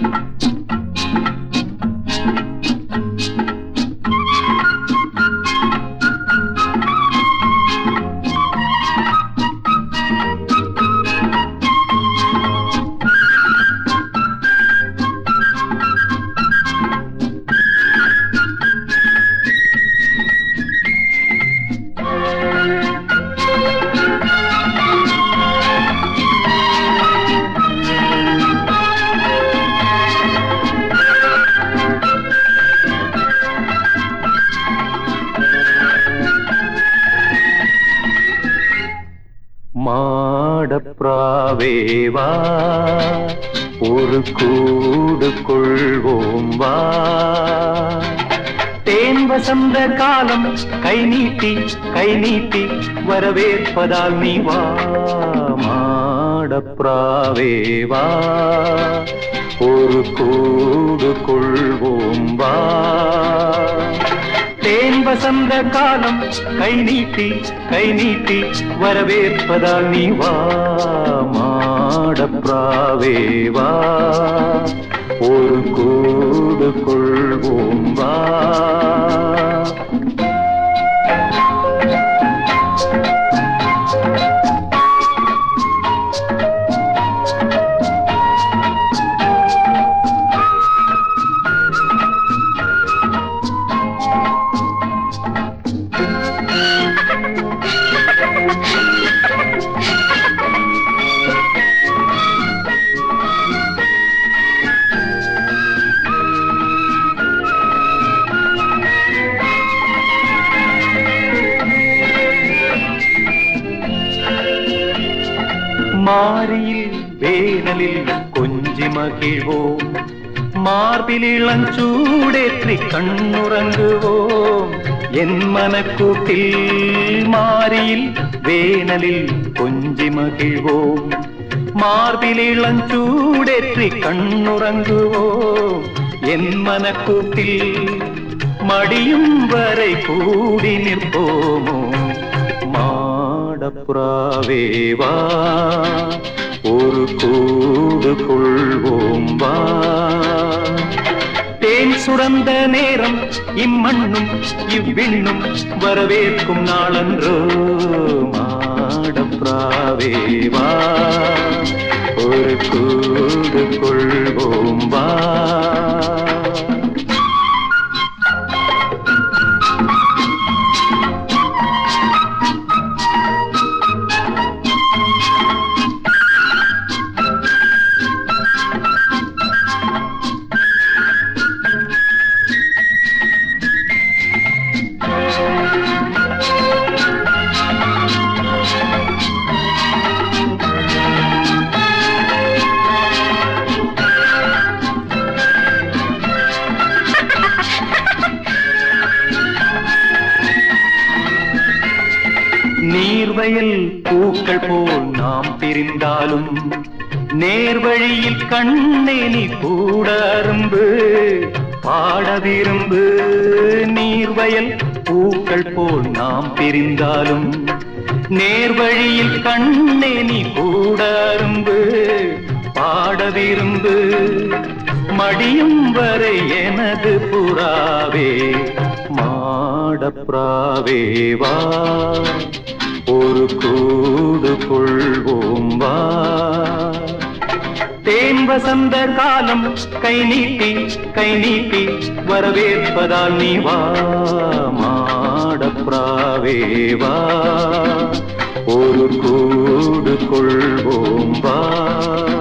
மாடப்ராவேவா ஒரு கூடு கொள்வோம் வா தேன் வசந்த காலம் கை நீட்டி கை நீட்டி வரவேற்பதால் நீ வா மாடப்ராவேவா ஒரு கூடு கொள்வோம் வா தேன் வசந்த காலம் கை நீட்டி கை நீட்டி வரவேற்பதால் நீ வா மாடப்ராவே வா ஒரு கூடு கொள்வோம் வா மாரியில் வேனலில் கொஞ்சி மகிழ்வோம் மார்பில் இளஞ்சூடேற்றி கண்ணுறங்குவோம் என் மனக்கூட்டில் மாரியில் வேனலில் கொஞ்சி மகிழ்வோம் மார்பில் இளஞ்சூடேற்றி கண்ணுறங்குவோம் என் மனக்கூட்டில் மடியும் வரை கூடி நிற்போமோ மாடப்புறாவே வா ஒரு கூடு கொள்வோம் வா தேன் சுரந்த நேரம் இம்மண்ணும் இவ்விண்ணும் வரவேற்கும் நாளன்றோ மாடப்புறாவே வா ஒரு கூடு கொள்வோம் வா நீர்வயல் பூக்கள் போல் நாம் பிரிந்தாலும் நேர்வழியில் கண்ணே நீ கூட அரும்பு பாட விரும்பு நீர்வயல் பூக்கள் போல் நாம் பிரிந்தாலும் நேர்வழியில் கண்ணே நீ கூட அரும்பு பாட விரும்பு மடியும் வரை எனது புறாவே மாடப்ராவே வா ஒரு கூடு கொள்வோம் வா தேன் வசந்த காலம் கை நீட்டி கை நீட்டி வரவேற்பதால் நீ வா மாடப்ராவே வா ஒரு கூடு கொள்வோம் வா